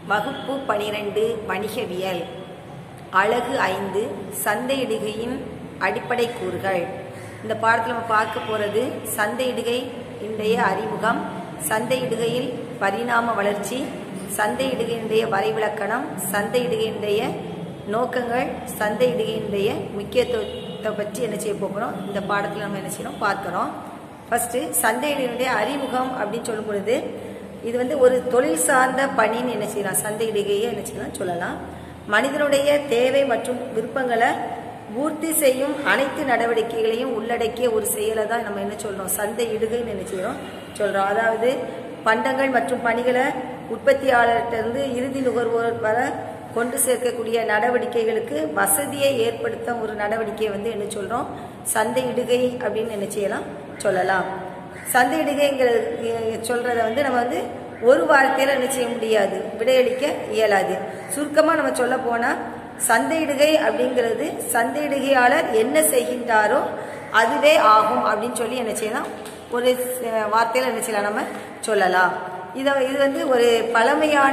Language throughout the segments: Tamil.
வகுப்பு பனிரெண்டு வணிகவியல் அழகு ஐந்து சந்தையிடுகையின் அடிப்படை கூறுகள் இந்த பாடத்தில் நம்ம பார்க்க போகிறது சந்தையிடுகை இன்றைய அறிமுகம் சந்தையிடுகையில் பரிணாம வளர்ச்சி சந்தையிடுகையினுடைய வரைவிலக்கணம் சந்தையிடுகையினுடைய நோக்கங்கள் சந்தையிடுகையினுடைய முக்கியத்துவத்தை பற்றி என்ன செய்ய போகிறோம் இந்த பாடத்தில் நம்ம என்ன செய்யணும் பார்க்குறோம் ஃபஸ்ட்டு சந்தையிடுகையினுடைய அறிமுகம் அப்படின்னு சொல்லும் பொழுது இது வந்து ஒரு தொழில் சார்ந்த பணின்னு என்ன செய்யலாம் சந்தையிடுகையை என்ன செய்யலாம் சொல்லலாம் மனிதனுடைய தேவை மற்றும் விருப்பங்களை பூர்த்தி செய்யும் அனைத்து நடவடிக்கைகளையும் உள்ளடக்கிய ஒரு செயலை தான் நம்ம என்ன சொல்றோம் சந்தை இடுகைன்னு என்ன செய்யறோம் சொல்றோம் அதாவது பண்டங்கள் மற்றும் பணிகளை உற்பத்தியாளர்கிட்ட இறுதி நுகர்வோர் வர கொண்டு சேர்க்கக்கூடிய நடவடிக்கைகளுக்கு வசதியை ஏற்படுத்த ஒரு நடவடிக்கையை வந்து என்ன சொல்றோம் சந்தை இடுகை அப்படின்னு என்ன செய்யலாம் சொல்லலாம் சந்தை இடுகைங்கிறது சொல்றத வந்து நம்ம வந்து ஒரு வார்த்தையில என்ன செய்ய முடியாது விடையளிக்க இயலாது சுருக்கமா நம்ம சொல்ல போனா சந்தையிடுகை அப்படிங்கிறது சந்தையிடுகையாளர் என்ன செய்கின்றாரோ அதுவே ஆகும் அப்படின்னு சொல்லி என்ன செய்யலாம் ஒரு வார்த்தையில என்ன செய்யலாம் நம்ம சொல்லலாம் இதை இது வந்து ஒரு பழமையான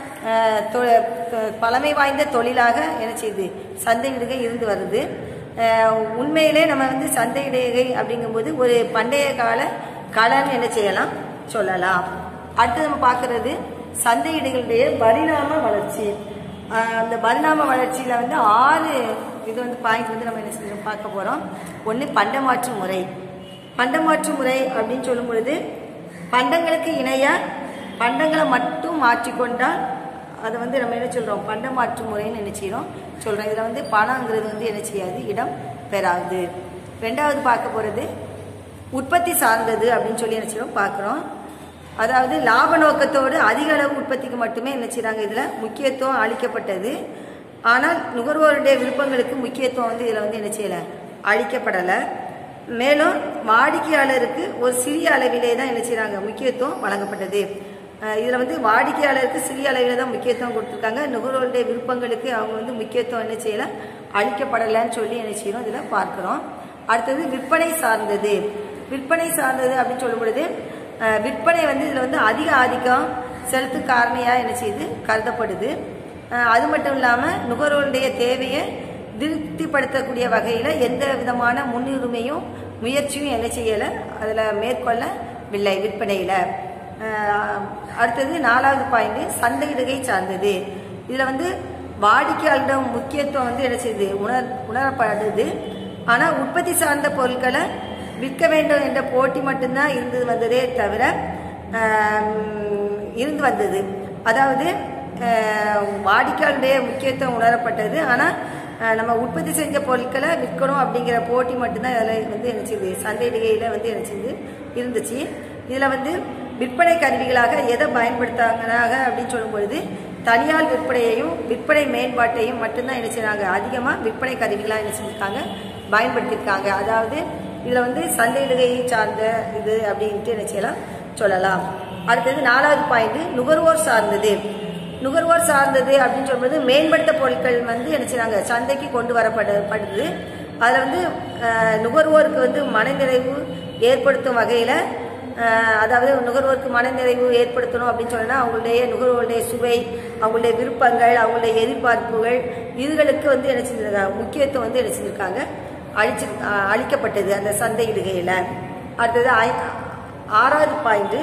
பழமை வாய்ந்த தொழிலாக என்ன செய்யுது சந்தையிடுகை இருந்து வருது உண்மையிலே நம்ம வந்து சந்தையிடுகை அப்படிங்கும்போது ஒரு பண்டைய கால கலன் என்ன செய்யலாம் சொல்லலாம் அடுத்து நம்ம பார்க்கறது சந்தையிடுகளுடைய பரிணாம வளர்ச்சி அந்த பரிணாம வளர்ச்சியில வந்து ஆறு இது வந்து பாயிண்ட் வந்து நம்ம என்ன செய்யணும் பார்க்க போறோம் ஒன்று பண்டமாற்று முறை பண்டமாற்று முறை அப்படின்னு சொல்லும் பொழுது பண்டங்களுக்கு இணைய பண்டங்களை மட்டும் மாற்றிக்கொண்டால் அதை வந்து நம்ம என்ன சொல்றோம் பண்ட மாற்று முறைன்னு என்ன செய்யறோம் சொல்றோம் இதுல வந்து பணங்கிறது வந்து என்ன செய்யாது இடம் பெறாது ரெண்டாவது பார்க்க போறது உற்பத்தி சார்ந்தது அப்படின்னு சொல்லி என்ன செய்யறோம் பார்க்குறோம் அதாவது லாப நோக்கத்தோடு அதிக அளவு உற்பத்திக்கு மட்டுமே என்ன செய்யறாங்க இதுல முக்கியத்துவம் அளிக்கப்பட்டது ஆனால் நுகர்வோருடைய விருப்பங்களுக்கு முக்கியத்துவம் வந்து இதுல வந்து என்ன செய்யல அளிக்கப்படலை மேலும் வாடிக்கையாளருக்கு ஒரு சிறிய அளவிலே தான் என்ன செய்யறாங்க முக்கியத்துவம் வழங்கப்பட்டது இதில் வந்து வாடிக்கையாளருக்கு சிறிய அளவில் தான் முக்கியத்துவம் கொடுத்துருக்காங்க நுகர்வோருடைய விருப்பங்களுக்கு அவங்க வந்து முக்கியத்துவம் என்ன செய்யலை அளிக்கப்படலைன்னு சொல்லி என்ன செய்யறோம் இதில் பார்க்குறோம் அடுத்தது விற்பனை சார்ந்தது விற்பனை சார்ந்தது அப்படின்னு சொல்லும் பொழுது விற்பனை வந்து இதில் வந்து அதிக ஆதிக்கம் செலுத்து காரணியாக என்ன செய்யுது கருதப்படுது அது மட்டும் இல்லாமல் நுகர்வோருடைய தேவையை திருப்திப்படுத்தக்கூடிய வகையில் எந்த விதமான முன்னுரிமையும் முயற்சியும் என்ன செய்யலை அதில் மேற்கொள்ளவில்லை விற்பனையில் அடுத்தது நாலாவது பாயிண்ட் சந்தையிடுகை சார்ந்தது இதில் வந்து வாடிக்கையாளரிடம் முக்கியத்துவம் வந்து என்ன செய்யுது உணர் உணரப்படுது ஆனால் உற்பத்தி சார்ந்த பொருட்களை விற்க வேண்டும் என்ற போட்டி மட்டும்தான் இருந்து வந்ததே தவிர இருந்து வந்தது அதாவது வாடிக்கையாளருடைய முக்கியத்துவம் உணரப்பட்டது ஆனால் நம்ம உற்பத்தி செஞ்ச பொருட்களை விற்கணும் அப்படிங்கிற போட்டி மட்டும்தான் இதில் வந்து என்ன செய்யுது சந்தையிடுகையில் வந்து என்ன செய்யுது இருந்துச்சு இதில் வந்து விற்பனை கருவிகளாக எதை பயன்படுத்தாங்கனாக அப்படின்னு சொல்லும் பொழுது தனியார் விற்பனையையும் விற்பனை மேம்பாட்டையும் மட்டும்தான் என்ன செய்யறாங்க அதிகமாக விற்பனை கருவிகளாக என்ன செஞ்சிருக்காங்க பயன்படுத்தியிருக்காங்க அதாவது இதில் வந்து சந்தையிடுகையை சார்ந்த இது அப்படின்ட்டு என்ன செய்யலாம் சொல்லலாம் அடுத்தது நாலாவது பாயிண்ட் நுகர்வோர் சார்ந்தது நுகர்வோர் சார்ந்தது அப்படின்னு சொல்லும்போது மேம்படுத்த பொருட்கள் வந்து என்ன செய்யறாங்க சந்தைக்கு கொண்டு வரப்படுது அதில் வந்து நுகர்வோருக்கு வந்து மனநிறைவு ஏற்படுத்தும் வகையில் அதாவது நுகர்வோருக்கு மனநிறைவு ஏற்படுத்தணும் அப்படின்னு சொன்னா அவங்களுடைய நுகர்வோருடைய சுவை அவங்களுடைய விருப்பங்கள் அவங்களுடைய எதிர்பார்ப்புகள் இதுகளுக்கு வந்து என்ன செஞ்சிருக்காங்க முக்கியத்துவம் வந்து என்ன செஞ்சிருக்காங்க அழிச்சு அளிக்கப்பட்டது அந்த சந்தையிடுகையில் அடுத்தது ஆறாவது பாயிண்ட்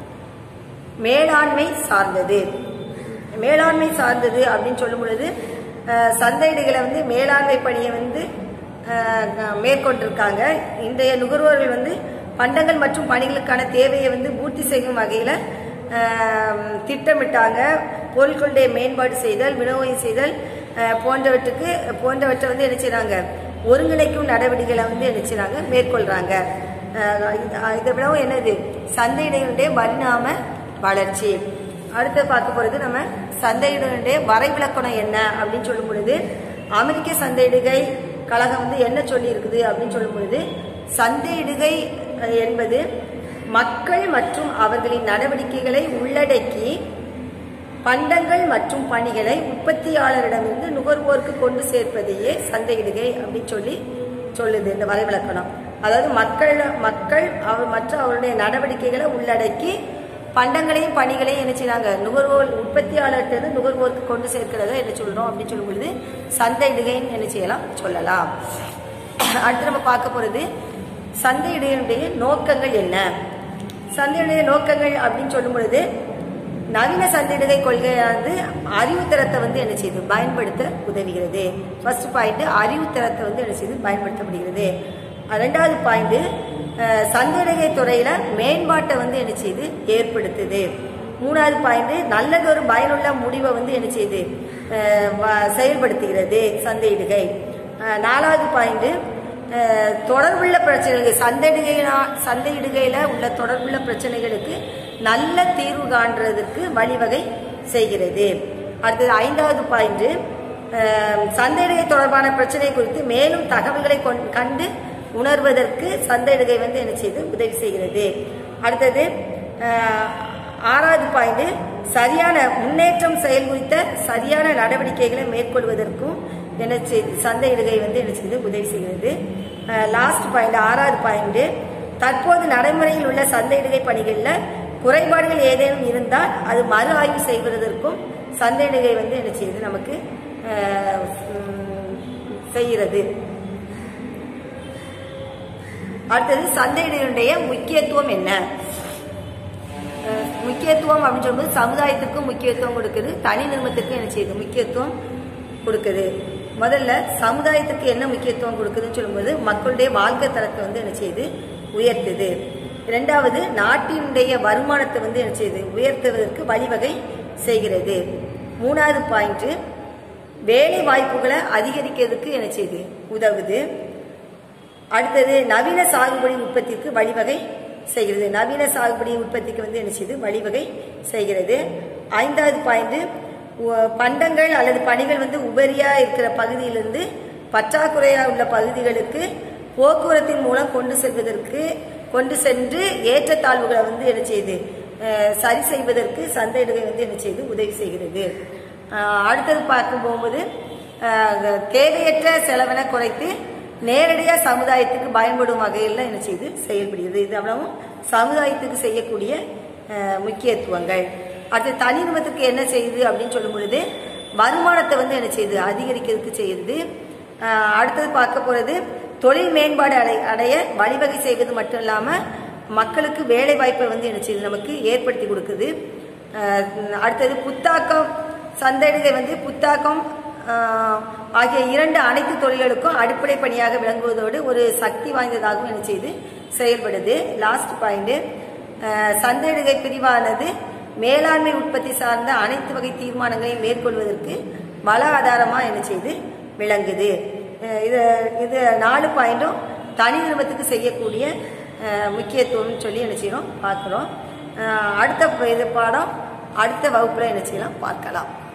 மேலாண்மை சார்ந்தது மேலாண்மை சார்ந்தது அப்படின்னு சொல்லும் பொழுது சந்தையிடுகளை வந்து மேலாண்மை பணியை வந்து மேற்கொண்டிருக்காங்க இன்றைய நுகர்வோர்கள் வந்து பண்டங்கள் மற்றும் பணிகளுக்கான தேவையை வந்து பூர்த்தி செய்யும் வகையில் திட்டமிட்டாங்க பொருட்களுடைய மேம்பாடு செய்தல் விநியோகம் செய்தல் போன்றவற்றுக்கு போன்றவற்றை வந்து என்ன செய்றாங்க ஒருங்கிணைக்கும் நடவடிக்கைகளை வந்து என்ன செய்றாங்க மேற்கொள்றாங்க இதை விடவும் என்னது சந்தையிடையுடைய பரிணாம வளர்ச்சி அடுத்து பார்க்க போறது நம்ம சந்தையிடைய வரைவிலக்கணம் என்ன அப்படின்னு சொல்லும் பொழுது அமெரிக்க சந்தையிடுகை கழகம் வந்து என்ன சொல்லி இருக்குது அப்படின்னு சொல்லும் பொழுது சந்தையிடுகை என்பது மக்கள் மற்றும் அவர்களின் நடவடிக்கைகளை உள்ளடக்கி பண்டங்கள் மற்றும் பணிகளை உற்பத்தியாளரிடமிருந்து நுகர்வோருக்கு கொண்டு சேர்ப்பதையே சந்தையிடுகை அப்படின்னு சொல்லி சொல்லுது இந்த வரைவிலக்கணம் அதாவது மக்கள் மக்கள் அவர் மற்ற அவருடைய நடவடிக்கைகளை உள்ளடக்கி பண்டங்களையும் பணிகளையும் என்ன செய்றாங்க நுகர்வோர் உற்பத்தியாளர்கிட்ட நுகர்வோருக்கு கொண்டு சேர்க்கிறத என்ன சொல்றோம் அப்படின்னு சொல்லும் பொழுது சந்தையிடுகைன்னு என்ன செய்யலாம் சொல்லலாம் அடுத்து நம்ம பார்க்க போறது சந்தையிடுகையினுடைய நோக்கங்கள் என்ன சந்தையிடுகை நோக்கங்கள் அப்படின்னு சொல்லும் பொழுது நவீன சந்தையிடுகை கொள்கையானது அறிவுத்தரத்தை வந்து என்ன செய்யுது பயன்படுத்த உதவுகிறது ஃபர்ஸ்ட் பாயிண்ட் அறிவுத்தரத்தை வந்து என்ன செய்யுது பயன்படுத்தப்படுகிறது அஹ் ரெண்டாவது பாயிண்ட் சந்தையிடுகை துறையில மேம்பாட்டை வந்து என்ன செய்யுது ஏற்படுத்துது மூணாவது பாயிண்ட் நல்லதொரு பயனுள்ள முடிவை வந்து என்ன செய்யுது அஹ் வ- செயல்படுத்துகிறது சந்தையிடுகை அஹ் நாலாவது பாயிண்ட் தொடர்புள்ள பிரச்சனைகள் சந்தையிடுகையினா சந்தையிடுகையில உள்ள தொடர்புள்ள பிரச்சனைகளுக்கு நல்ல தீர்வு காண்றதுக்கு வழிவகை செய்கிறது அடுத்தது ஐந்தாவது பாயிண்ட் சந்தையிடுகை தொடர்பான பிரச்சனை குறித்து மேலும் தகவல்களை கொண்- கண்டு உணர்வதற்கு சந்தையிடுகை வந்து என்ன செய்து உதவி செய்கிறது அடுத்தது அஹ், ஆறாவது பாயிண்ட் சரியான முன்னேற்றம் செயல் குறித்த சரியான நடவடிக்கைகளை மேற்கொள்வதற்கும் என்ன செய்து சந்தையிடுகை வந்து என்ன செய்து உதவி செய்கிறது லாஸ்ட் பாயிண்ட் ஆறாவது பாயிண்ட் தற்போது நடைமுறையில் உள்ள சந்தையிடுகை பணிகளில் குறைபாடுகள் ஏதேனும் இருந்தால் அது மறு ஆய்வு செய்வதற்கும் சந்தையிடுகை வந்து என்ன செய்யுது நமக்கு அஹ், உம், செய்கிறது அடுத்தது சந்தையிடுகையுடைய முக்கியத்துவம் என்ன அஹ் முக்கியத்துவம் அப்படின்னு சொல்லும்போது சமுதாயத்துக்கும் முக்கியத்துவம் கொடுக்குது தனி நிறுவனத்துக்கும் என்ன செய்யுது முக்கியத்துவம் கொடுக்குது முதல்ல சமுதாயத்துக்கு என்ன முக்கியத்துவம் கொடுக்குதுன்னு சொல்லும்போது மக்களுடைய வாழ்க்கை தரத்தை வந்து என்ன செய்யுது உயர்த்துது இரண்டாவது நாட்டினுடைய வருமானத்தை வந்து என்ன செய்யுது உயர்த்துவதற்கு வழிவகை செய்கிறது மூணாவது பாயிண்ட் வேலை வாய்ப்புகளை அதிகரிக்கிறதுக்கு என்ன செய்யுது உதவுது அடுத்தது நவீன சாகுபடி உற்பத்திக்கு வழிவகை செய்கிறது நவீன சாகுபடி உற்பத்திக்கு வந்து என்ன செய்யுது வழிவகை செய்கிறது ஐந்தாவது பாயிண்ட் பண்டங்கள் அல்லது பணிகள் வந்து உபரியா இருக்கிற பகுதியிலிருந்து பற்றாக்குறையா உள்ள பகுதிகளுக்கு போக்குவரத்தின் மூலம் கொண்டு செல்வதற்கு கொண்டு சென்று ஏற்றத்தாழ்வுகளை வந்து என்ன செய்யுது அஹ், சரி செய்வதற்கு சந்தையிடுகை வந்து என்ன செய்யுது உதவி செய்கிறது அஹ், அடுத்தது பார்க்கும் போகும்போது அஹ், தேவையற்ற செலவினை குறைத்து நேரடியாக சமுதாயத்துக்கு பயன்படும் வகையில் என்ன செய்து செயல்படுகிறது இது அவ்வளவும் சமுதாயத்துக்கு செய்யக்கூடிய அஹ், முக்கியத்துவங்கள் அடுத்து தனி நிறுவனத்துக்கு என்ன செய்யுது அப்படின்னு சொல்லும் பொழுது வருமானத்தை வந்து என்ன செய்யுது அதிகரிக்கிறதுக்கு செய்யுது அஹ், அடுத்தது பார்க்க போறது தொழில் மேம்பாடு அடை அடைய வழிவகை செய்வது மட்டும் இல்லாமல் மக்களுக்கு வேலை வாய்ப்பை வந்து என்ன செய்யுது நமக்கு ஏற்படுத்தி கொடுக்குது அஹ், அடுத்தது புத்தாக்கம் சந்தையிடுகை வந்து புத்தாக்கம் ஆஹ் ஆகிய இரண்டு அனைத்து தொழில்களுக்கும் அடிப்படை பணியாக விளங்குவதோடு ஒரு சக்தி வாய்ந்ததாகவும் என்ன செய்து செயல்படுது லாஸ்ட் பாயிண்ட் சந்தையிடுகை பிரிவானது மேலாண்மை உற்பத்தி சார்ந்த அனைத்து வகை தீர்மானங்களையும் மேற்கொள்வதற்கு வள ஆதாரமா என்ன செய்து விளங்குது அஹ் இது இது நாலு பாயிண்டும் தனி நிறுவனத்துக்கு செய்யக்கூடிய அஹ் முக்கியத்துவம்னு சொல்லி என்ன செய்யறோம் பார்க்குறோம் அடுத்த இது பாடம் அடுத்த வகுப்புல என்ன செய்யலாம் பார்க்கலாம்